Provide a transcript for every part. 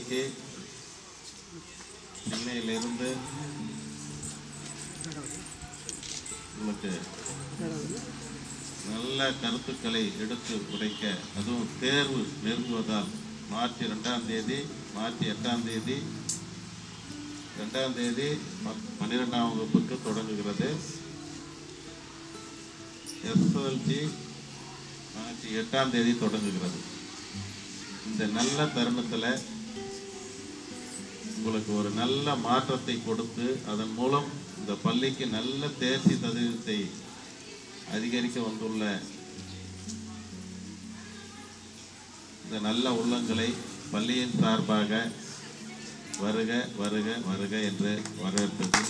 பள்ளிக்கு சென்னையிலிருந்து உங்களுக்கு நல்ல கருத்துக்களை எடுத்து உரைக்க அதுவும் தேர்வு நெருங்குவதால் மார்ச் ரெண்டாம் தேதி மார்ச் எட்டாம் தேதி ரெண்டாம் தேதி பத்- பன்னிரெண்டாம் வகுப்புக்கு தொடங்குகிறது எஸ்எல்சி மார்ச் எட்டாம் தேதி தொடங்குகிறது இந்த நல்ல தருணத்தில் உங்களுக்கு ஒரு நல்ல மாற்றத்தை கொடுத்து அதன் மூலம் இந்த பள்ளிக்கு நல்ல தேர்ச்சி சதவீதத்தை அதிகரிக்க வந்துள்ள இந்த நல்ல உள்ளங்களை பள்ளியின் சார்பாக வருக வருக வருக என்று வரவேற்பது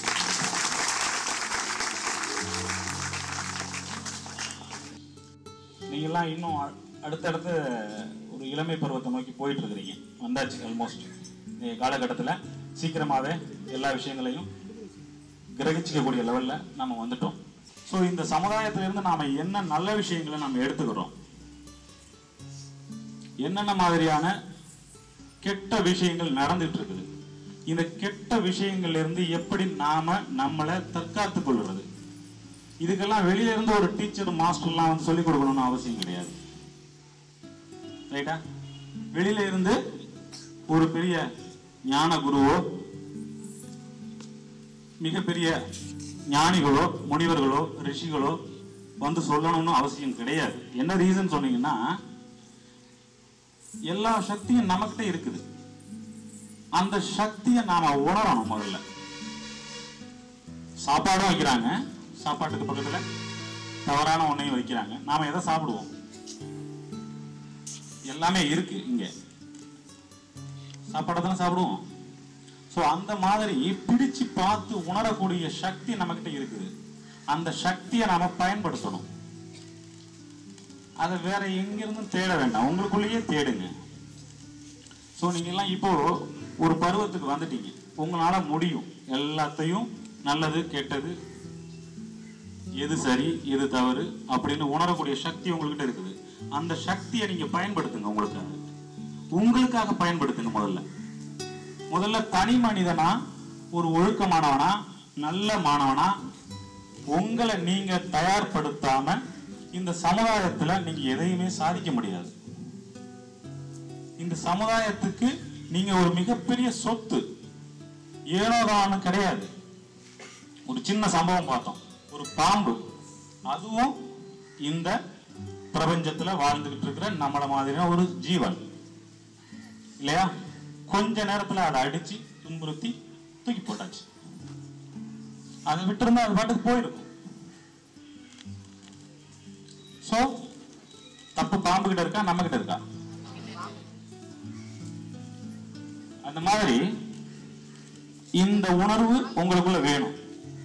நீங்கள்லாம் இன்னும் அ- அடுத்தடுத்து ஒரு இளமை பருவத்தை நோக்கி போயிட்டு இருக்கிறீங்க வந்தாச்சு ஆல்மோஸ்ட் இந்த காலகட்டத்தில் சீக்கிரமாகவே எல்லா விஷயங்களையும் கிரகிச்சிக்கக்கூடிய லெவலில் நம்ம வந்துட்டோம் ஸோ இந்த சமுதாயத்திலிருந்து நாம் என்ன நல்ல விஷயங்களை நம்ம எடுத்துக்கிறோம் என்னென்ன மாதிரியான கெட்ட விஷயங்கள் நடந்துட்டு இருக்குது இந்த கெட்ட விஷயங்கள்ல இருந்து எப்படி நாம நம்மளை தற்காத்துக் கொள்வது இதுக்கெல்லாம் வெளியில இருந்து ஒரு டீச்சர் மாஸ்டர்லாம் வந்து சொல்லிக் கொடுக்கணும்னு அவசியம் கிடையாது ரைட்டா வெளியில இருந்து ஒரு பெரிய ஞான குருவோ மிகப்பெரிய ஞானிகளோ முனிவர்களோ ரிஷிகளோ வந்து சொல்லணும்னு அவசியம் கிடையாது என்ன ரீசன் சொன்னீங்கன்னா எல்லா சக்தியும் நம்மகிட்ட இருக்குது அந்த சக்தியை நாம உணரணும் முதல்ல சாப்பாடும் வைக்கிறாங்க சாப்பாட்டுக்கு பக்கத்துல தவறான ஒன்றையும் வைக்கிறாங்க நாம எதை சாப்பிடுவோம் எல்லாமே இருக்கு இங்க சாப்பாடை தானே சாப்பிடுவோம் ஸோ அந்த மாதிரி பிடிச்சு பார்த்து உணரக்கூடிய சக்தி நம்மகிட்ட இருக்குது அந்த சக்தியை நாம பயன்படுத்தணும் அதை வேற எங்கிருந்தும் தேட வேண்டாம் உங்களுக்குள்ளேயே தேடுங்க ஸோ நீங்கெல்லாம் இப்போ ஒரு பருவத்துக்கு வந்துட்டீங்க உங்களால முடியும் எல்லாத்தையும் நல்லது கெட்டது எது சரி எது தவறு அப்படின்னு உணரக்கூடிய சக்தி உங்கள்கிட்ட இருக்குது அந்த சக்தியை நீங்க பயன்படுத்துங்க உங்களுக்காக உங்களுக்காக பயன்படுத்துங்க முதல்ல முதல்ல தனி மனிதனா ஒரு ஒழுக்கமானவனா நல்ல மாணவனா உங்களை நீங்க தயார்படுத்தாம இந்த சமுதாயத்துல நீங்க எதையுமே சாதிக்க முடியாது இந்த சமுதாயத்துக்கு நீங்க ஒரு மிகப்பெரிய சொத்து ஏனோதானு கிடையாது ஒரு சின்ன சம்பவம் பார்த்தோம் ஒரு பாம்பு அதுவும் இந்த பிரபஞ்சத்துல வாழ்ந்துகிட்டு இருக்கிற நம்மள மாதிரியான ஒரு ஜீவன் இல்லையா கொஞ்ச நேரத்துல அதை அடிச்சு துன்புறுத்தி தூக்கி போட்டாச்சு அதை விட்டுருந்தா அது பாட்டுக்கு போயிருக்கும் சோ தப்பு பாம்பு கிட்ட இருக்கா நம்ம கிட்ட இருக்கா அந்த மாதிரி இந்த உணர்வு உங்களுக்குள்ள வேணும்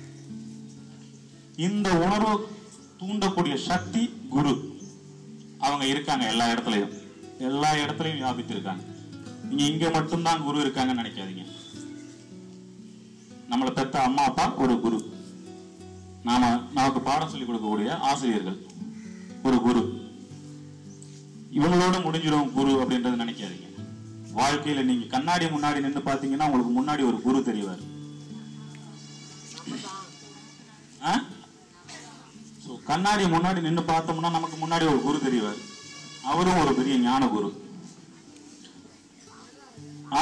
இந்த உணர்வு தூண்டக்கூடிய சக்தி குரு அவங்க இருக்காங்க எல்லா இடத்துலயும் எல்லா இடத்துலயும் வியாபித்து இருக்காங்க நீங்க இங்க மட்டும்தான் குரு இருக்காங்கன்னு நினைக்காதீங்க நம்மளை பெத்த அம்மா அப்பா ஒரு குரு நாம நமக்கு பாடம் சொல்லி கொடுக்கக்கூடிய ஆசிரியர்கள் ஒரு குரு இவங்களோட முடிஞ்சிடும் குரு அப்படின்றது நினைக்காதீங்க வாழ்க்கையில நீங்க கண்ணாடி முன்னாடி நின்று பாத்தீங்கன்னா உங்களுக்கு முன்னாடி ஒரு குரு தெரிவார் ஆ? So, கண்ணாடி முன்னாடி நின்று பார்த்தோம்னா நமக்கு முன்னாடி ஒரு குரு தெரிவார் அவரும் ஒரு பெரிய ஞான குரு ஆ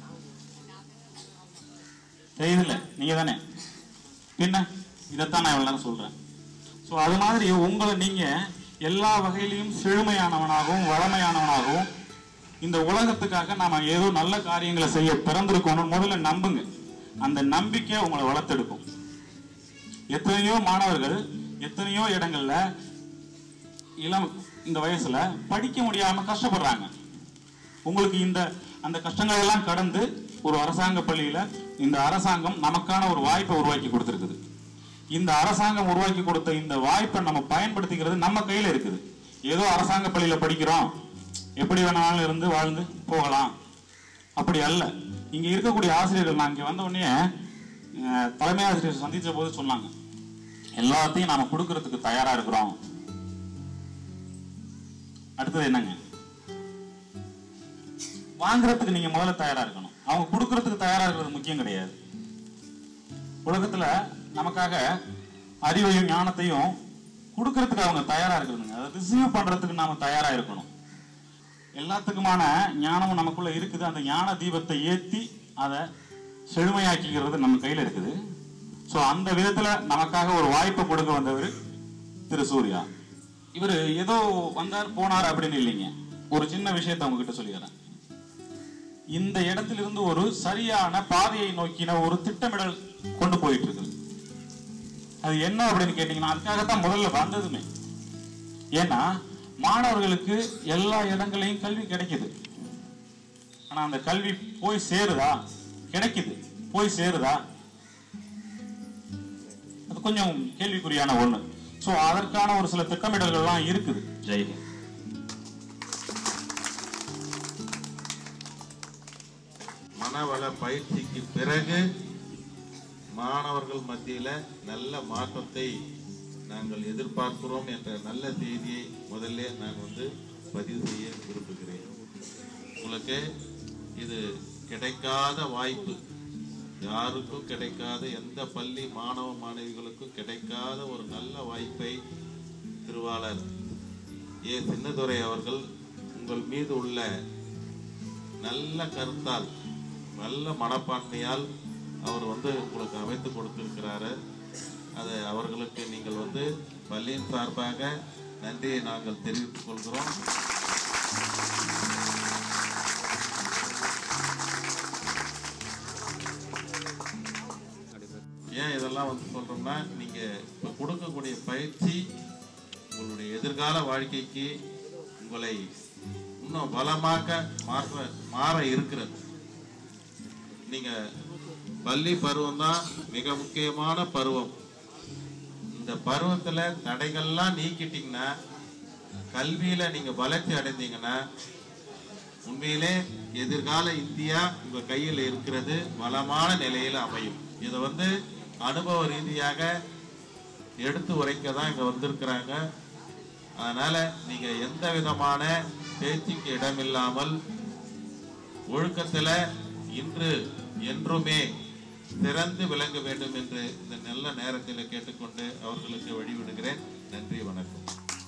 தெரியுதுல்ல நீங்க தானே பின்ன இதைத்தான் நான் இவ்வளவு நேரம் சொல்றேன் ஸோ அது மாதிரி உங்களை நீங்க எல்லா வகையிலையும் செழுமையானவனாகவும் வளமையானவனாகவும் இந்த உலகத்துக்காக நாம ஏதோ நல்ல காரியங்களை செய்ய பிறந்திருக்கோம்னு முதல்ல நம்புங்க அந்த நம்பிக்கை உங்களை வளர்த்தெடுக்கும் எத்தனையோ மாணவர்கள் எத்தனையோ இடங்கள்ல இளம் இந்த வயசுல படிக்க முடியாம கஷ்டப்படுறாங்க உங்களுக்கு இந்த அந்த கஷ்டங்களை எல்லாம் கடந்து ஒரு அரசாங்க பள்ளியில இந்த அரசாங்கம் நமக்கான ஒரு வாய்ப்பை உருவாக்கி கொடுத்திருக்குது இந்த அரசாங்கம் உருவாக்கி கொடுத்த இந்த வாய்ப்பை நம்ம பயன்படுத்திக்கிறது நம்ம கையில இருக்குது ஏதோ அரசாங்க பள்ளியில படிக்கிறோம் எப்படி வேணாலும் இருந்து வாழ்ந்து போகலாம் அப்படி அல்ல இங்க இருக்கக்கூடிய ஆசிரியர்கள் நான் இங்க வந்த உடனே அஹ், தலைமை ஆசிரியர் சந்திச்ச போது சொன்னாங்க எல்லாத்தையும் நாம கொடுக்கறதுக்கு தயாரா இருக்கிறோம் அடுத்தது என்னங்க வாங்குறதுக்கு நீங்க முதல்ல தயாரா இருக்கணும் அவங்க கொடுக்கறதுக்கு தயாரா இருக்கிறது முக்கியம் கிடையாது உலகத்துல நமக்காக அறிவையும் ஞானத்தையும் கொடுக்கறதுக்கு அவங்க தயாரா இருக்கணுங்க அதை ரிசீவ் பண்றதுக்கு நாம தயாரா இருக்கணும் எல்லாத்துக்குமான ஞானமும் நமக்குள்ள இருக்குது அந்த ஞான தீபத்தை ஏத்தி அதை செழுமையாக்கிக்கிறது நம்ம கையில இருக்குது ஸோ அந்த விதத்துல நமக்காக ஒரு வாய்ப்பை கொடுக்க வந்தவர் திரு சூர்யா இவர் ஏதோ வந்தார் போனார் அப்படின்னு இல்லைங்க ஒரு சின்ன விஷயத்தை உங்ககிட்ட சொல்லிடுறேன் இந்த இடத்திலிருந்து ஒரு சரியான பாதையை நோக்கின ஒரு திட்டமிடல் கொண்டு போயிட்டு இருக்குது அது என்ன அப்படின்னு கேட்டீங்கன்னா அதுக்காகத்தான் முதல்ல வந்ததுமே ஏன்னா மாணவர்களுக்கு எல்லா இடங்களையும் கல்வி கிடைக்குது ஆனா அந்த கல்வி போய் சேருதா கிடைக்குது போய் சேருதா அது கொஞ்சம் கேள்விக்குறியான ஒண்ணு சோ அதற்கான ஒரு சில திட்டமிடல்கள்லாம் இருக்குது ஜெய்ஹிந்த் மனவள பயிற்சிக்கு பிறகு மாணவர்கள் மத்தியில நல்ல மாற்றத்தை நாங்கள் எதிர்பார்க்கிறோம் என்ற நல்ல செய்தியை முதல்ல நான் வந்து பதிவு செய்ய விரும்புகிறேன் உங்களுக்கு இது கிடைக்காத வாய்ப்பு யாருக்கும் கிடைக்காத எந்த பள்ளி மாணவ மாணவிகளுக்கும் கிடைக்காத ஒரு நல்ல வாய்ப்பை திருவாளர் ஏ சின்னதுரை அவர்கள் உங்கள் மீது உள்ள நல்ல கருத்தால் நல்ல மனப்பான்மையால் அவர் வந்து உங்களுக்கு அமைத்து கொடுத்திருக்கிறாரு அதை அவர்களுக்கு நீங்கள் வந்து பள்ளியின் சார்பாக நன்றியை நாங்கள் தெரிவித்துக் கொள்கிறோம் ஏன் இதெல்லாம் வந்து சொல்றோம்னா நீங்க இப்ப கொடுக்கக்கூடிய பயிற்சி உங்களுடைய எதிர்கால வாழ்க்கைக்கு உங்களை இன்னும் பலமாக்க மாற்ற மாற இருக்கிறது நீங்க பள்ளி பருவம் தான் மிக முக்கியமான பருவம் இந்த பருவத்துல தடைகள்லாம் நீக்கிட்டீங்கன்னா கல்வியில நீங்க வளர்ச்சி அடைந்தீங்கன்னா உண்மையிலே எதிர்கால இந்தியா உங்க கையில் இருக்கிறது வளமான நிலையில அமையும் இதை வந்து அனுபவ ரீதியாக எடுத்து உரைக்க தான் இங்க வந்திருக்கிறாங்க அதனால நீங்க எந்த விதமான பேச்சுக்கு இடமில்லாமல் ஒழுக்கத்துல இன்று என்றுமே சிறந்து விளங்க வேண்டும் என்று இந்த நல்ல நேரத்தில் கேட்டுக்கொண்டு அவர்களுக்கு வழிவிடுகிறேன் நன்றி வணக்கம்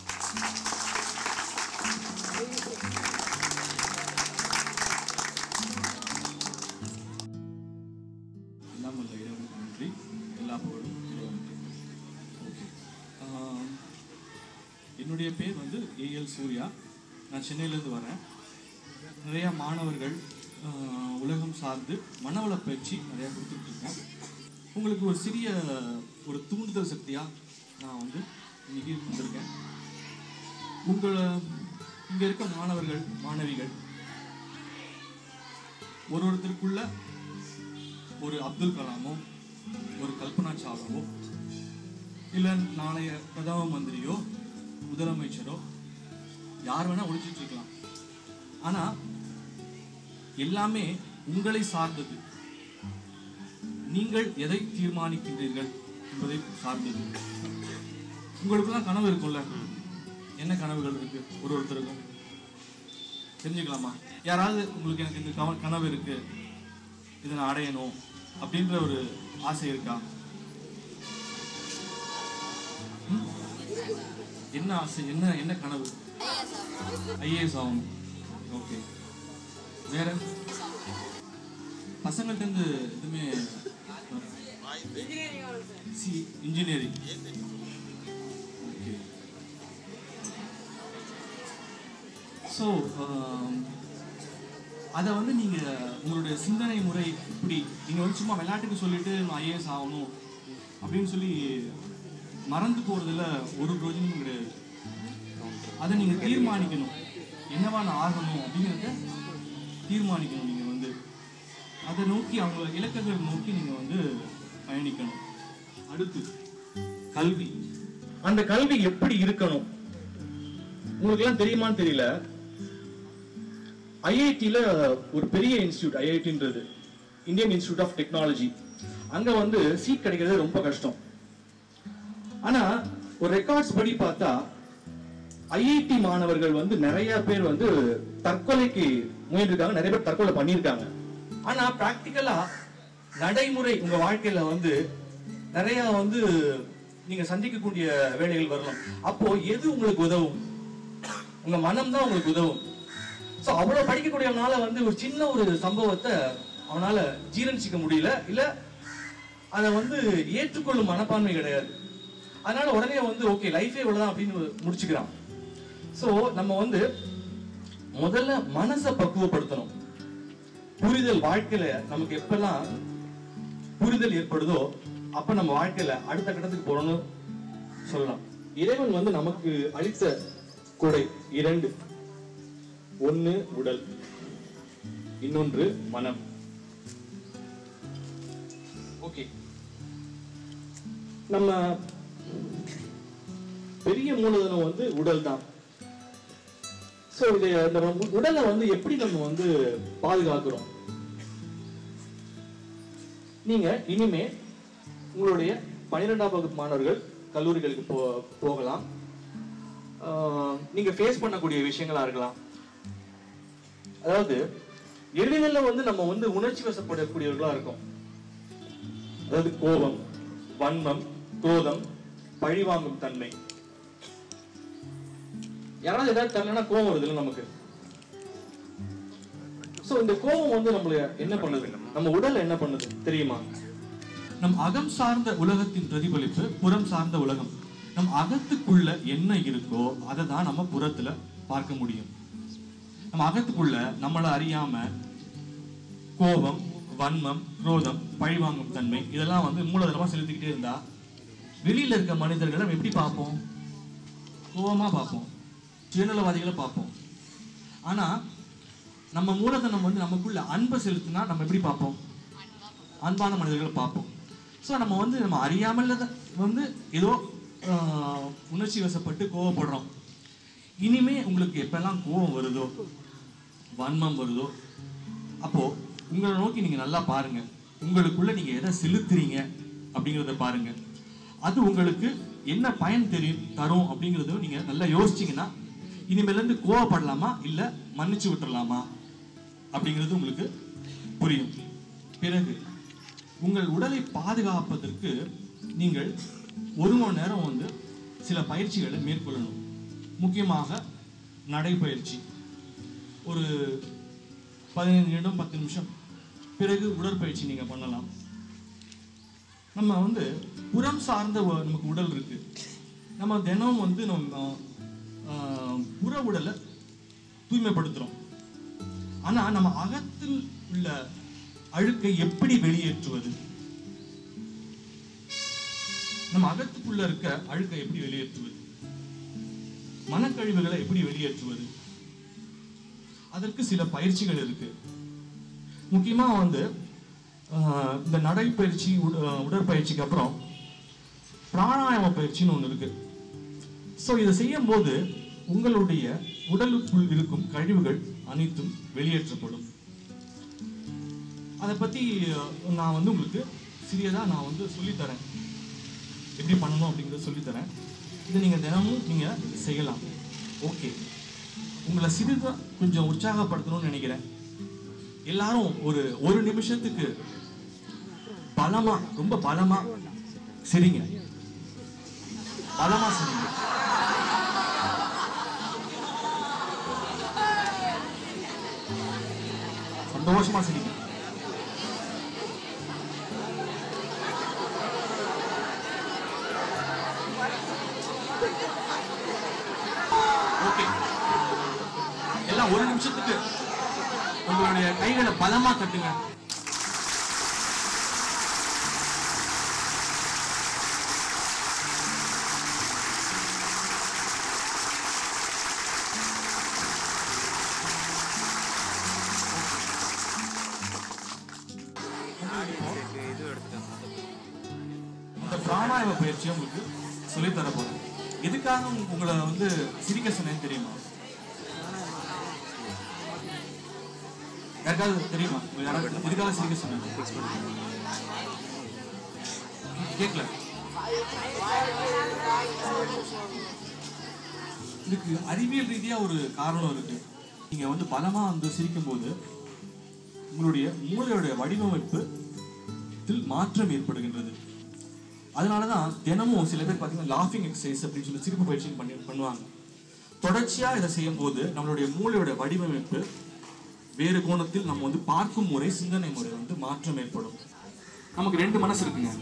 எல்லாம் வல்ல இறைவனுக்கு நன்றி எல்லா புகழும் இறைவனுக்கு ஓகே ஆம், என்னுடைய பேர் வந்து ஏஎல் சூர்யா நான் சென்னையிலேருந்து வரேன் நிறையா மாணவர்கள் ஆ, உலகம் சார்ந்து மனவள பயிற்சி நிறையா கொடுத்துட்ருக்கேன் உங்களுக்கு ஒரு சிறிய ஒரு தூண்டுதல் சக்தியாக நான் வந்து இன்னைக்கு வந்திருக்கேன் உங்களை இங்கே இருக்க மாணவர்கள் மாணவிகள் ஒரு ஒருத்தருக்குள்ள ஒரு அப்துல் கலாமோ ஒரு கல்பனா சாவ்லாவோ இல்லை நாளைய பிரதம மந்திரியோ முதலமைச்சரோ யார் வேணா ஒழிச்சிட்டு இருக்கலாம் ஆனா எல்லாமே உங்களை சார்ந்தது நீங்கள் எதை தீர்மானிக்கின்றீர்கள் என்பதை சார்ந்தது உங்களுக்குலாம் கனவு இருக்கும்ல என்ன கனவுகள் இருக்கு ஒரு ஒருத்தருக்கும் தெரிஞ்சுக்கலாமா யாராவது உங்களுக்கு எனக்கு இந்த கவ- கனவு இருக்கு இதை நான் அடையணும் அப்படின்ற ஒரு ஆசை இருக்கா ம்? என்ன ஆசை என்ன என்ன கனவு ஐஏஎஸ் ஆகணும் ஓகே வேற பசங்கள்ட்ட இருந்து எதுவுமே சி இன்ஜினியரிங் ஓகே ஸோ அதை வந்து நீங்கள் உங்களுடைய சிந்தனை முறை இப்படி நீங்கள் வந்து சும்மா விளையாட்டுக்கு சொல்லிட்டு நான் ஐஏஎஸ் ஆகணும் அப்படின்னு சொல்லி மறந்து போகிறதுல ஒரு பிரயோஜனமும் கிடையாது அதை நீங்கள் தீர்மானிக்கணும் என்னவா நான் ஆகணும் அப்படிங்கிறத தீர்மானிக்கணும் நீங்கள் வந்து அதை நோக்கி அவங்க இலக்குகள் நோக்கி நீங்கள் வந்து பயணிக்கணும் அடுத்து கல்வி அந்த கல்வி எப்படி இருக்கணும் உங்களுக்கு எல்லாம் தெரியுமான்னு தெரியல ஐஐடியில் ஒரு பெரிய இன்ஸ்டியூட் ஐஐடின்றது இந்தியன் இன்ஸ்டியூட் ஆஃப் டெக்னாலஜி அங்கே வந்து சீட் கிடைக்கிறது ரொம்ப கஷ்டம் ஆனால் ஒரு ரெக்கார்ட்ஸ் படி பார்த்தா ஐஐடி மாணவர்கள் வந்து நிறைய பேர் வந்து தற்கொலைக்கு முயன்றிருக்காங்க நிறைய பேர் தற்கொலை பண்ணியிருக்காங்க ஆனா பிராக்டிக்கலா நடைமுறை உங்க வாழ்க்கையில வந்து நிறைய வந்து நீங்க சந்திக்கக்கூடிய வேலைகள் வரலாம் அப்போ எது உங்களுக்கு உதவும் உங்க மனம் தான் உங்களுக்கு உதவும் சோ அவ்வளவு படிக்கக்கூடியவனால வந்து ஒரு சின்ன ஒரு சம்பவத்தை அவனால ஜீரணிச்சிக்க முடியல இல்ல அதை வந்து ஏற்றுக்கொள்ளும் மனப்பான்மை கிடையாது அதனால உடனே வந்து ஓகே லைஃபே இவ்வளவுதான் அப்படின்னு முடிச்சுக்கிறான் சோ நம்ம வந்து முதல்ல மனசை பக்குவப்படுத்தணும் புரிதல் வாழ்க்கையில நமக்கு எப்பெல்லாம் புரிதல் ஏற்படுதோ அப்ப நம்ம வாழ்க்கையில அடுத்த கட்டத்துக்கு போறோம்னு சொல்லலாம் இறைவன் வந்து நமக்கு அளித்த கொடை இரண்டு ஒண்ணு உடல் இன்னொன்று மனம் ஓகே நம்ம பெரிய மூலதனம் வந்து உடல் தான் சோ இது இந்த உ- உடலை வந்து எப்படி நம்ம வந்து பாதுகாக்கிறோம் நீங்க இனிமே உங்களுடைய பன்னிரெண்டாம் வகுப்பு மாணவர்கள் கல்லூரிகளுக்கு போ போகலாம் ஆஹ் நீங்க ஃபேஸ் பண்ணக்கூடிய விஷயங்களா இருக்கலாம் அதாவது எளிதில் வந்து நம்ம வந்து உணர்ச்சி வசப்படக்கூடியவர்களா இருக்கோம் அதாவது கோபம் வன்மம் குரோதம் பழிவாங்கும் தன்மை யாராவது ஏதாவது தரலன்னா கோபம் வருதுல்ல நமக்கு சோ இந்த கோபம் வந்து நம்மள என்ன பண்ணுது நம்ம உடல் என்ன பண்ணுது தெரியுமா நம் அகம் சார்ந்த உலகத்தின் பிரதிபலிப்பு புறம் சார்ந்த உலகம் நம் அகத்துக்குள்ள என்ன இருக்கோ அதை தான் நம்ம புறத்துல பார்க்க முடியும் நம்ம அகத்துக்குள்ள நம்மள அறியாம கோபம் வன்மம் குரோதம் பழிவாங்கும் தன்மை இதெல்லாம் வந்து மூலதனமா செலுத்திக்கிட்டே இருந்தா வெளியில இருக்க மனிதர்களை நம்ம எப்படி பார்ப்போம் கோபமா பார்ப்போம் சுயநலவாதிகளை பார்ப்போம் ஆனா நம்ம மூலதனம் வந்து நமக்குள்ள அன்பை செலுத்தினா நம்ம எப்படி பார்ப்போம் அன்பான மனிதர்களை பார்ப்போம் ஸோ நம்ம வந்து நம்ம அறியாமல் வந்து ஏதோ ஆஹ், உணர்ச்சி வசப்பட்டு கோவப்படுறோம் இனிமே உங்களுக்கு எப்பெல்லாம் கோபம் வருதோ வன்மம் வருதோ அப்போ உங்களை நோக்கி நீங்க நல்லா பாருங்க உங்களுக்குள்ள நீங்க எதை செலுத்துறீங்க அப்படிங்கிறத பாருங்க அது உங்களுக்கு என்ன பயன் தெரியும் தரும் அப்படிங்கிறத நீங்க நல்லா யோசிச்சீங்கன்னா இனிமேல இருந்து கோவப்படலாமா இல்ல மன்னிச்சு விட்டுறலாமா அப்படிங்கிறது உங்களுக்கு புரியும் பிறகு உங்கள் உடலை பாதுகாப்பதற்கு நீங்கள் ஒரு மணி நேரம் வந்து சில பயிற்சிகளை மேற்கொள்ளணும் முக்கியமாக நடைப்பயிற்சி ஒரு பதினைந்து நிமிடம் பத்து நிமிஷம் பிறகு உடற்பயிற்சி நீங்க பண்ணலாம் நம்ம வந்து புறம் சார்ந்த ஒ- நமக்கு உடல் இருக்கு நம்ம தினம் வந்து நம்ம ஆஹ், புற உடலை தூய்மைப்படுத்துறோம் ஆனா நம்ம அகத்தில் உள்ள அழுக்கை எப்படி வெளியேற்றுவது நம்ம அகத்துக்குள்ள இருக்க அழுக்கை எப்படி வெளியேற்றுவது மனக்கழிவுகளை எப்படி வெளியேற்றுவது அதற்கு சில பயிற்சிகள் இருக்கு முக்கியமா வந்து ஆஹ், இந்த நடைப்பயிற்சி உட- ஆஹ், உடற்பயிற்சிக்கு அப்புறம் பிராணாயாம பயிற்சின்னு ஒன்று இருக்கு ஸோ இதை செய்யும் போது உங்களுடைய உடலுக்குள் இருக்கும் கழிவுகள் அனைத்தும் வெளியேற்றப்படும் அதை பத்தி அஹ், நான் வந்து உங்களுக்கு சிறியதா நான் வந்து சொல்லித்தரேன் எப்படி பண்ணணும் அப்படிங்கிறத சொல்லித்தரேன் இதை நீங்க தினமும் நீங்க செய்யலாம் ஓகே உங்களை சிறிதா கொஞ்சம் உற்சாகப்படுத்தணும்னு நினைக்கிறேன் எல்லாரும் ஒரு ஒரு நிமிஷத்துக்கு பலமா ரொம்ப பலமா சிரிங்க பலமா சிரிங்க சந்தோஷமா சிரிங்க ஓகே எல்லாம் ஒரு நிமிஷத்துக்கு உங்களுடைய கைகளை பலமா கட்டுங்க இந்த பிராணாயாம பயிற்சியை உங்களுக்கு சொல்லித் தர போறேன் எதுக்காக உங்க- உங்களை வந்து சிரிக்க சொன்னேன்னு தெரியுமா யாருக்காவது தெரியுமா உங்க யாராவது எதுக்காக சிரிக்க சொன்னேன் கேட்கல இதுக்கு அறிவியல் ரீதியா ஒரு காரணம் இருக்கு நீங்க வந்து பலமா வந்து சிரிக்கும்போது உங்களுடைய மூளையோட வடிவமைப்பு இதில் மாற்றம் ஏற்படுகின்றது அதனாலதான் தினமும் சில பேர் பார்த்தீங்கன்னா லாஃபிங் எக்ஸசைஸ் அப்படின்னு சொல்லி சிரிப்பு பயிற்சி பண்ணி பண்ணுவாங்க தொடர்ச்சியா இதை செய்யும் போது நம்மளுடைய மூளையோட வடிவமைப்பு வேறு கோணத்தில் நம்ம வந்து பார்க்கும் முறை சிந்தனை முறை வந்து மாற்றம் ஏற்படும் நமக்கு ரெண்டு மனசு இருக்குங்க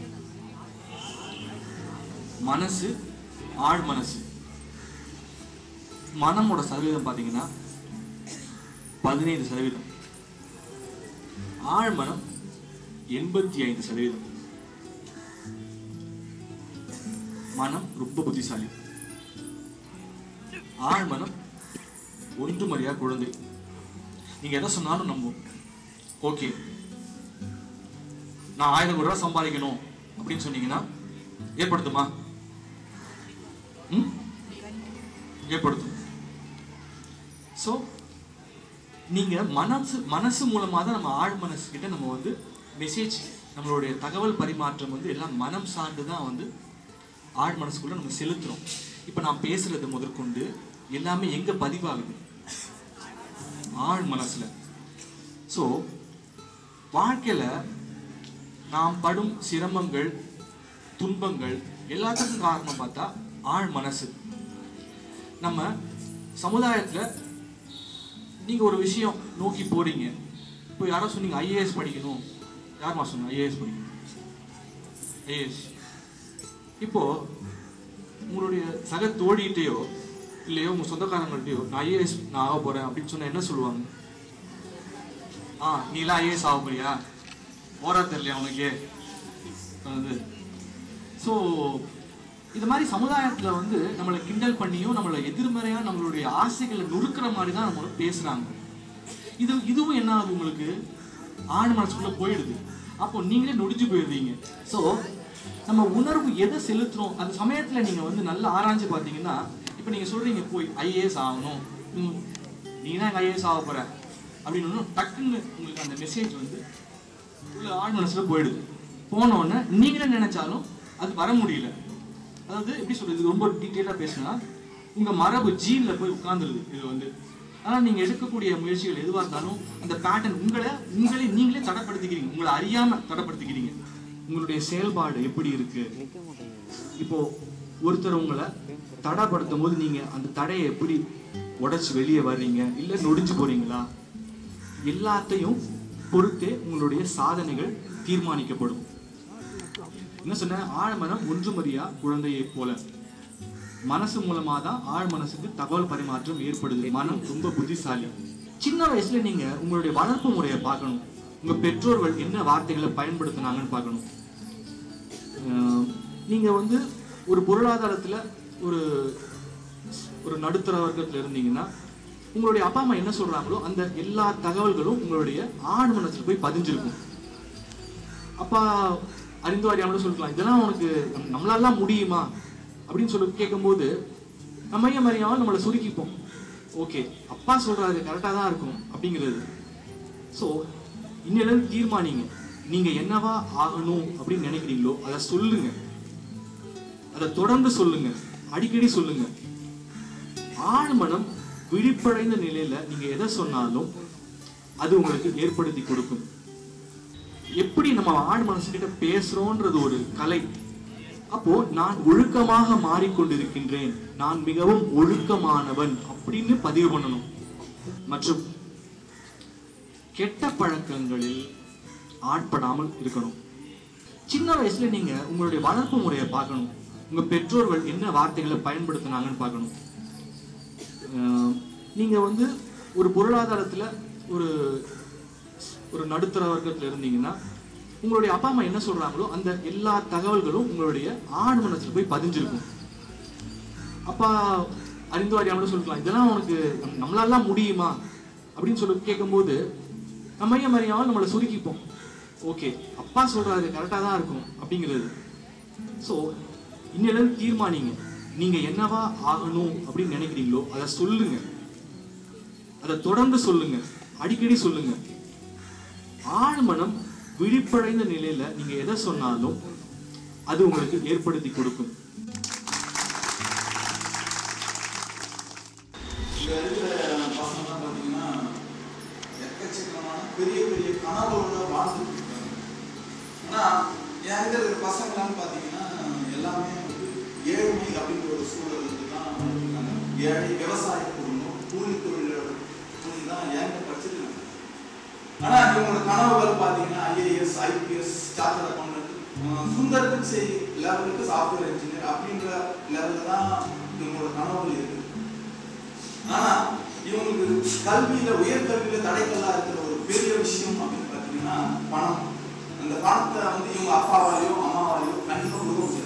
மனசு ஆழ் மனசு மனமோட சதவீதம் பார்த்தீங்கன்னா பதினைந்து சதவீதம் ஆழ் மனம் எண்பத்தி ஐந்து சதவீதம் மனம் ரொம்ப புத்திசாலி ஆழ் மனம் ஒன்று மரியா குழந்தை நீங்க எதை சொன்னாலும் நம்பும் ஓகே நான் ஆயிரம் கோடி ரூபாய் சம்பாதிக்கணும் அப்படின்னு சொன்னீங்கன்னா ஏற்படுத்துமா ம்? ஏற்படுத்தும் ஸோ நீங்க மனசு மனசு மூலமா தான் நம்ம ஆழ் மனசு கிட்ட நம்ம வந்து மெசேஜ் நம்மளுடைய தகவல் பரிமாற்றம் வந்து எல்லாம் மனம் சார்ந்து தான் வந்து ஆழ் மனசுக்குள்ள நம்ம செலுத்துறோம் இப்போ நான் பேசுறது முதற்கொண்டு எல்லாமே எங்க பதிவாகுது ஆழ் மனசுல ஸோ வாழ்க்கையில நாம் படும் சிரமங்கள் துன்பங்கள் எல்லாத்துக்கும் காரணம் பார்த்தா ஆழ் மனசு நம்ம சமுதாயத்துல நீங்க ஒரு விஷயம் நோக்கி போறீங்க இப்போ யாரோ சொன்னீங்க ஐஏஎஸ் படிக்கணும் யாருமா சொன்னா ஐஏஎஸ் படிக்கணும் ஐஏஎஸ் இப்போ உங்களுடைய சக தோழிகிட்டயோ இல்லையோ உங்க சொந்தக்காரங்கள்ட்டயோ நான் ஐஏஎஸ் நான் ஆக போறேன் அப்படின்னு சொன்னா என்ன சொல்லுவாங்க ஆ நீலாம் ஐஏஎஸ் ஆக போறியா ஓரா தெரியலையா உனக்கு வந்து ஸோ இது மாதிரி சமுதாயத்துல வந்து நம்மளை கிண்டல் பண்ணியும் நம்மளை எதிர்மறையா நம்மளுடைய ஆசைகளை நொறுக்கிற மாதிரி தான் நம்மள பேசுறாங்க இது இதுவும் என்ன ஆகுது உங்களுக்கு ஆண் மனசுக்குள்ள போயிடுது அப்போ நீங்களே நொடிஞ்சு போயிடுவீங்க ஸோ நம்ம உணர்வு எதை செலுத்துறோம் அந்த சமயத்துல நீங்க வந்து நல்லா ஆராய்ஞ்சு பார்த்தீங்கன்னா இப்போ நீங்க சொல்றீங்க போய் ஐஏஎஸ் ஆகணும் ம், நீ தான் ஐஏஎஸ் ஆக போற அப்படின்னு ஒண்ணும் டக்குன்னு உங்களுக்கு அந்த மெசேஜ் வந்து உள்ள ஆழ் மனசுல போயிடுது போன உடனே நீங்களே நினைச்சாலும் அது வர முடியல அதாவது எப்படி சொல்றது இது ரொம்ப டீட்டெயிலாக பேசினா உங்க மரபு ஜீன்ல போய் உட்கார்ந்துருது இது வந்து ஆனால் நீங்க எடுக்கக்கூடிய முயற்சிகள் எதுவாக இருந்தாலும் அந்த பேட்டர்ன் உங்களை உங்களை நீங்களே தடைப்படுத்திக்கிறீங்க உங்களை அறியாம தடைப்படுத்திக்கிறீங்க உங்களுடைய செயல்பாடு எப்படி இருக்கு இப்போ ஒருத்தர் உங்களை தடைப்படுத்தும் போது நீங்க அந்த தடையை எப்படி உடைச்சு வெளியே வர்றீங்க இல்ல நொடிஞ்சு போறீங்களா எல்லாத்தையும் பொறுத்தே உங்களுடைய சாதனைகள் தீர்மானிக்கப்படும் என்ன சொன்ன ஆழ்மனம் ஒன்றுமறியா குழந்தையை போல மனசு மூலமா தான் ஆழ் மனசுக்கு தகவல் பரிமாற்றம் ஏற்படுது மனம் ரொம்ப புத்திசாலி சின்ன வயசுல நீங்க உங்களுடைய வளர்ப்பு முறையை பார்க்கணும் உங்க பெற்றோர்கள் என்ன வார்த்தைகளை பயன்படுத்தினாங்கன்னு பார்க்கணும் அஹ் நீங்க வந்து ஒரு பொருளாதாரத்துல ஒரு ஒரு நடுத்தர வர்க்கத்துல இருந்தீங்கன்னா உங்களுடைய அப்பா அம்மா என்ன சொல்றாங்களோ அந்த எல்லா தகவல்களும் உங்களுடைய ஆண் மனசுல போய் பதிஞ்சிருக்கும் அப்பா அறிந்தோ அறியாமலும் சொல்லிக்கலாம் இதெல்லாம் உனக்கு நம்- நம்மளாலாம் முடியுமா அப்படின்னு சொல்லி கேட்கும்போது நம்ம ஐயா அறியாமல் நம்மளை சுருக்கிப்போம் ஓகே அப்பா சொல்றாரு கரெக்டாக தான் இருக்கும் அப்படிங்கிறது ஸோ இன்னிலிருந்து தீர்மானிங்க நீங்க என்னவா ஆகணும் அப்படின்னு நினைக்கிறீங்களோ அதை சொல்லுங்க அதை தொடர்ந்து சொல்லுங்க அடிக்கடி சொல்லுங்க ஆழ்மனம் விழிப்படைந்த நிலையில நீங்க எதை சொன்னாலும் அது உங்களுக்கு ஏற்படுத்தி கொடுக்கும் எப்படி நம்ம ஆழ் மனசுகிட்ட பேசுறோன்றது ஒரு கலை அப்போ நான் ஒழுக்கமாக மாறிக்கொண்டிருக்கின்றேன் நான் மிகவும் ஒழுக்கமானவன் அப்படின்னு பதிவு பண்ணணும் மற்றும் கெட்ட பழக்கங்களில் ஆட்படாமல் இருக்கணும் சின்ன வயசுல நீங்க உங்களுடைய வளர்ப்பு முறையை பார்க்கணும் உங்க பெற்றோர்கள் என்ன வார்த்தைகளை பயன்படுத்தினாங்கன்னு பார்க்கணும் அஹ் நீங்க வந்து ஒரு பொருளாதாரத்துல ஒரு ஒரு நடுத்தர வர்க்கத்துல இருந்தீங்கன்னா உங்களுடைய அப்பா அம்மா என்ன சொல்றாங்களோ அந்த எல்லா தகவல்களும் உங்களுடைய ஆண் மனசுல போய் பதிஞ்சிருக்கும் அப்பா அறிந்தோ அறியாமலும் சொல்லிக்கலாம் இதெல்லாம் உனக்கு நம்- நம்மளாலாம் முடியுமா அப்படின்னு சொல்லி கேட்கும்போது நம்ம ஐயா அறியாமல் நம்மளை சுருக்கிப்போம் ஓகே அப்பா சொல்றாரு கரெக்டாக தான் இருக்கும் அப்படிங்கிறது ஸோ இன்னிலிருந்து தீர்மானிங்க நீங்க என்னவா ஆகணும் அப்படின்னு நினைக்கிறீங்களோ அதை சொல்லுங்க அதை தொடர்ந்து சொல்லுங்க அடிக்கடி சொல்லுங்க ஆழ்மனம் விழிப்படைந்த நிலையில நீங்க எதை சொன்னாலும் அது உங்களுக்கு ஏற்படுத்தி கொடுக்கும் சூழலுக்கு தான் இருக்காங்க ஏழை விவசாய குடும்பம் கூலி தொழிலாளர் கூலி தான் ஏங்க படிச்சிருக்காங்க ஆனா இவங்களோட கனவுகள் பாத்தீங்கன்னா IAS IPS chartered accountant Sundar Pichai லெவலுக்கு சாஃப்ட்வேர் இன்ஜினியர் அப்படின்ற லெவல்ல தான் இவங்களோட கனவுகள் இருக்கு ஆனா இவங்களுக்கு கல்வியில உயர்கல்வியில தடைக்கல்லா இருக்கிற ஒரு பெரிய விஷயம் அப்படின்னு பாத்தீங்கன்னா பணம் அந்த பணத்தை வந்து இவங்க அப்பாவாலேயோ அம்மாவாலேயோ கண்டிப்பா கொடுக்க முடியாது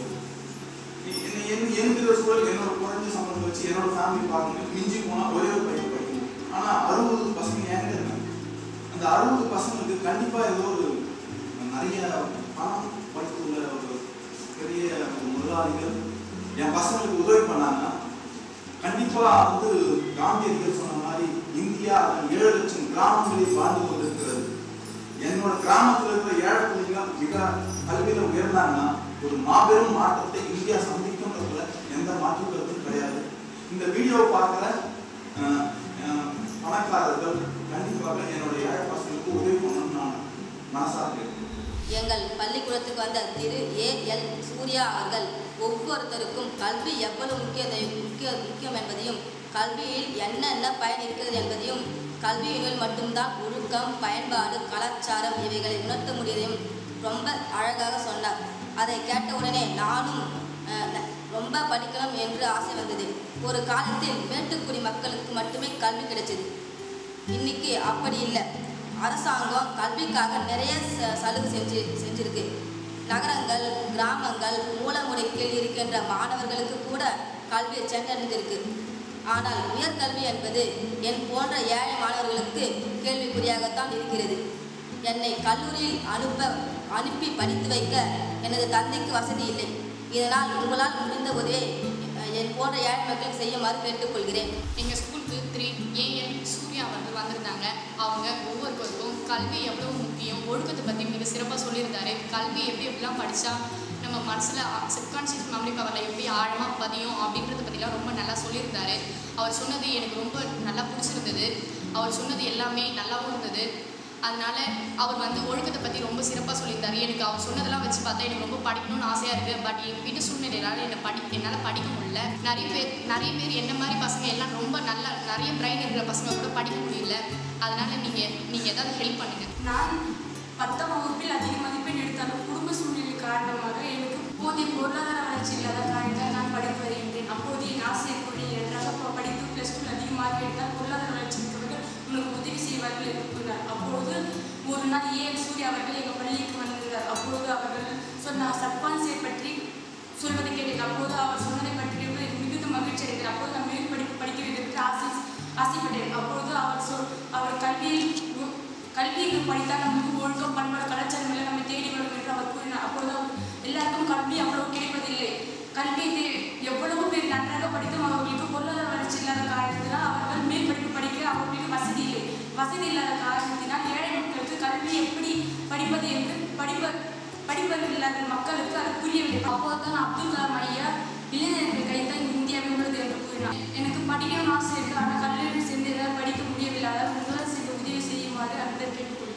என்ன- என்ன- எனக்கு சூழல் என்னோட குறைஞ்ச சம்பளம் வச்சு என்னோட ஃபேமிலி பார்க்கணும் மிஞ்சி போனா ஒரே ஒரு பையன் படிக்கணும் ஆனா அறுபது பசங்க என்கிட்ட இருக்காங்க அந்த அறுபது பசங்களுக்கு கண்டிப்பா ஏதோ ஒரு நிறைய பணம் படிப்புள்ள ஒரு பெரிய ஒரு முதலாளிகள் என் பசங்களுக்கு உதவி பண்ணாங்கன்னா கண்டிப்பா வந்து காந்தியடிகள் சொன்ன மாதிரி இந்தியா ஏழு லட்சம் கிராமங்களில் வாழ்ந்து கொண்டிருக்கிறது என்னோட கிராமத்துல இருக்கிற ஏழை பிள்ளைங்க மிக கல்வியில உயர்ந்தாங்கன்னா ஒரு மாபெரும் மாற்றத்தை இந்தியா சந்திக்கும்ன்றதுல எந்த மாற்று கருத்தும் கிடையாது இந்த வீடியோவை பார்க்குற அஹ், அஹ், பணக்காரர்கள் கண்டிப்பாக என்னோட ஏழை பசங்களுக்கு உதவி பண்ணணும்னு நான் மனசார கேட்கிறேன் எங்கள் பள்ளிக்கூடத்துக்கு வந்த திரு ஏ எல் சூர்யா அவர்கள் ஒவ்வொருத்தருக்கும் கல்வி எவ்வளவு முக்கிய முக்கிய முக்கியம் என்பதையும் கல்வியில் என்னென்ன பயன் இருக்கிறது என்பதையும் கல்வியினுள் மட்டும்தான் ஒழுக்கம் பயன்பாடு கலாச்சாரம் இவைகளை உணர்த்த முடியதையும் ரொம்ப அழகாக சொன்னார் அதை கேட்ட உடனே நானும் அஹ், ந- ரொம்ப படிக்கணும் என்று ஆசை வந்தது ஒரு காலத்தில் மேட்டுக்குடி மக்களுக்கு மட்டுமே கல்வி கிடைச்சது இன்னைக்கு அப்படி இல்லை அரசாங்கம் கல்விக்காக நிறைய ச- சலுகை செஞ்சு செஞ்சிருக்கு நகரங்கள் கிராமங்கள் மூலமுறை கீழ் இருக்கின்ற மாணவர்களுக்கு கூட கல்வி சென்றடைந்திருக்கு ஆனால் உயர்கல்வி என்பது என் போன்ற ஏழை மாணவர்களுக்கு கேள்விக்குறியாகத்தான் இருக்கிறது என்னை கல்லூரியில் அனுப்ப அனுப்பி படித்து வைக்க எனது தந்தைக்கு வசதி இல்லை இதனால் உங்களால் முடிந்த உதவியை அஹ், என் போன்ற ஏழை மக்களுக்கு செய்யுமாறு கேட்டுக்கொள்கிறேன் எங்கள் ஸ்கூலுக்கு திரு ஏஎன் சூர்யா அவர்கள் வந்திருந்தாங்க அவங்க ஒவ்வொருவருக்கும் கல்வி எவ்வளோ முக்கியம் ஒழுக்கத்தை பற்றி மிக சிறப்பாக சொல்லியிருந்தாரு கல்வி எப்படி எப்படிலாம் படித்தா நம்ம மனசில் சப்கான்ஷியஸ் மெமரி பவரில் எப்படி ஆழமாக பதியும் அப்படின்றத பற்றிலாம் ரொம்ப நல்லா சொல்லியிருந்தாரு அவர் சொன்னது எனக்கு ரொம்ப நல்லா பிடிச்சிருந்தது அவர் சொன்னது எல்லாமே நல்லாவும் இருந்தது அதனால அவர் வந்து ஒழுக்கத்தை பற்றி ரொம்ப சிறப்பாக சொல்லியிருந்தாரு எனக்கு அவர் சொன்னதெல்லாம் வச்சு பார்த்தா எனக்கு ரொம்ப படிக்கணும்னு ஆசையாக இருக்குது பட் எங்கள் வீட்டு சூழ்நிலையால் என்னை படி என்னால் படிக்க முடியல நிறைய பேர் நிறைய பேர் என்ன மாதிரி பசங்க எல்லாம் ரொம்ப நல்லா நிறைய பிரைன் இருக்கிற பசங்க கூட படிக்க முடியல அதனால நீங்கள் நீங்கள் ஏதாவது ஹெல்ப் பண்ணுங்கள் நான் பத்தாம் வகுப்பில் அதிக மதிப்பெண் எடுத்தாலும் குடும்ப சூழ்நிலை காரணமாக எனக்கு போதிய பொருளாதார வளர்ச்சி இல்லாத காரணத்தால் நான் படித்து வருகின்றேன் அப்போது என் ஆசிரியர் கூறி நன்றாக ப- படித்து ப்ளஸ் டூவில் அதிக மார்க் எடுத்தால் பொருளாதார வளர்ச்சி மிக்கவர்கள் உனக்கு உதவி செய்வார்கள் என்று கூறினார் அப்பொழுது ஒரு நாள் ஏஎன் சூர்யா அவர்கள் எங்கள் பள்ளிக்கு வந்திருந்தார் அப்பொழுது அவர்கள் சொன்ன சர்பான்சியை பற்றி சொல்வதை கேட்டேன் அப்போது அவர் சொன்னதை பற்றி எனக்கு மிகுந்த மகிழ்ச்சி அடைந்தேன் அப்போது நான் மேல் படிப்பு படிக்க வேண்டும் என்று ஆசை ஆசைப்பட்டேன் அப்பொழுது அவர் சொல் அவர் கல்வியை உ- கல்வியை படித்தால் நமக்கு ஒழுக்கம் பண்பாடு கலாச்சாரம் எல்லாம் நம்ம தேடி வரும் என்று அவர் கூறினார் அப்பொழுது அவர் எல்லாருக்கும் கல்வி அவ்வளவு கிடைப்பதில்லை கல்வி தே- எவ்வளவு பேர் நன்றாக படித்தும் அவர்களுக்கு பொருளாதார வளர்ச்சி இல்லாத காரணத்தினால் அவர்கள் மேல் படிப்பு படிக்க அவர்களுக்கு வசதி இல்லை வசதி இல்லாத காரணத்தினால் ஏழை மக்களுக்கு கல்வி எப்படி படிப்பது என்று படிப்ப படிப்பது இல்லாத மக்களுக்கு அது புரியவில்லை அப்போதுதான் அப்துல் கலாம் ஐயா இளைஞர்கள் கைத்தான் இந்தியாவே உள்ளது என்று கூறினார் எனக்கு படிக்கணும்னு ஆசை இருக்கு ஆனால் கல்லூரி சேர்ந்து என்னால் படிக்க முடியவில்லை அதாவது உங்களால் சேர்ந்து உதவி செய்யுமாறு அந்த கேட்டுக்கொள்கிறேன்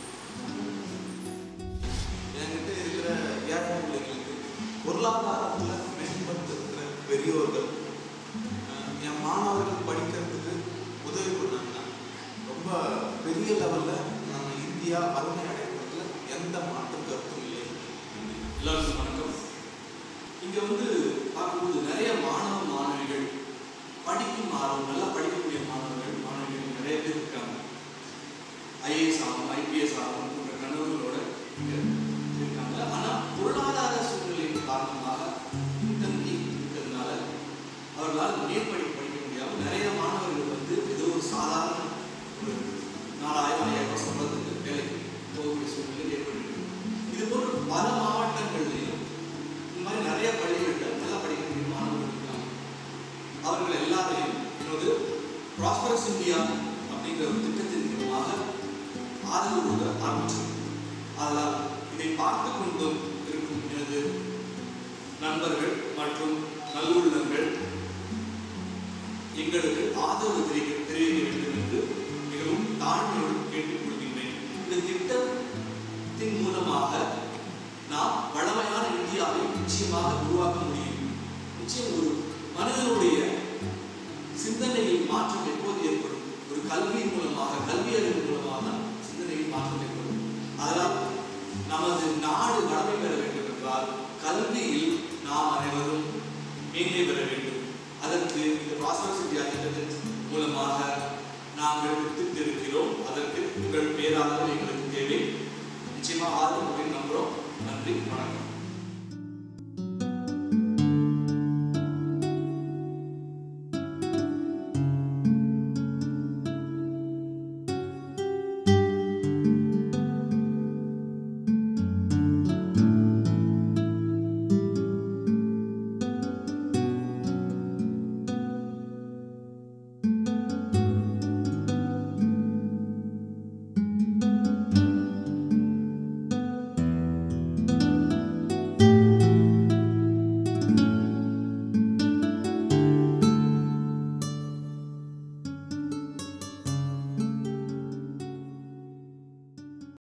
என்கிட்ட இருக்கிற ஏழை பிள்ளைங்களுக்கு பொருளாதாரத்தில் மேம்பட்டிருக்கிற பெரியோர்கள் அஹ், என் மாணவர்கள் படிக்கிறதுக்கு உதவி பண்ணாங்கன்னா ரொம்ப பெரிய லெவலில் நம்ம இந்தியா வறுமை அடைவதில் எந்த மாற்று கருத்தும் இல்லை எல்லாருக்கும் வணக்கம் இங்கே வந்து பார்க்கும்போது நிறைய மாணவ மாணவிகள் படிக்கும் ஆர்வம் நல்லா படிக்கக்கூடிய மாணவர்கள் மாணவிகள் நிறைய பேர் இருக்காங்க ஐஏஎஸ் ஆகும் ஐபிஎஸ் ஆகும் போன்ற கனவுகளோட இங்கே இருக்காங்க ஆனால் பொருளாதார சூழ்நிலையின் காரணமாக பின்தங்கி இருக்கிறதுனால அவர்களால் மேற்படி படிக்க முடியாமல் நிறைய மாணவர்கள் வந்து ஏதோ ஒரு சாதாரண ஒரு நாலாயிரம் ஐயாயிரம் சம்பளத்துக்கு வேலைக்கு போகக்கூடிய சூழ்நிலை ஏற்பட்டு இது போன்ற பல மாவட்டங்கள்லையும் இந்த மாதிரி நிறைய பள்ளிகளில் நல்லா படிக்கக்கூடிய மாணவர்கள் இருக்காங்க அவர்கள் எல்லாரையும் என்னோட ப்ராஸ்பரஸ் இந்தியா அப்படிங்கிற ஒரு திட்டத்தின் மூலமாக ஆதரவு கொடுக்க ஆரம்பிச்சோம் அதனால் இதை பார்த்து கொண்டும் இருக்கும் எனது நண்பர்கள் மற்றும் நல்லுள்ளங்கள் எங்களுக்கு ஆதரவு தெரிவிக்க தெரிவிக்க வேண்டும் என்று மிகவும் தாழ்மையோடு கேட்டுக்கொள்கின்றேன் இந்த திட்டத்தின் மூலமாக நாம் வளமையான இந்தியாவை நிச்சயமாக உருவாக்க முடியும் நிச்சயம் ஒரு மனிதனுடைய சிந்தனையில் மாற்றம் எப்போது ஏற்படும் ஒரு கல்வியின் மூலமாக கல்வி அறிவு மூலமாக தான் சிந்தனையில் மாற்றம் ஏற்படும் அதனால் நமது நாடு வளமை பெற வேண்டும் என்றால் கல்வியில் நாம் அனைவரும் மேன்மை பெற வேண்டும்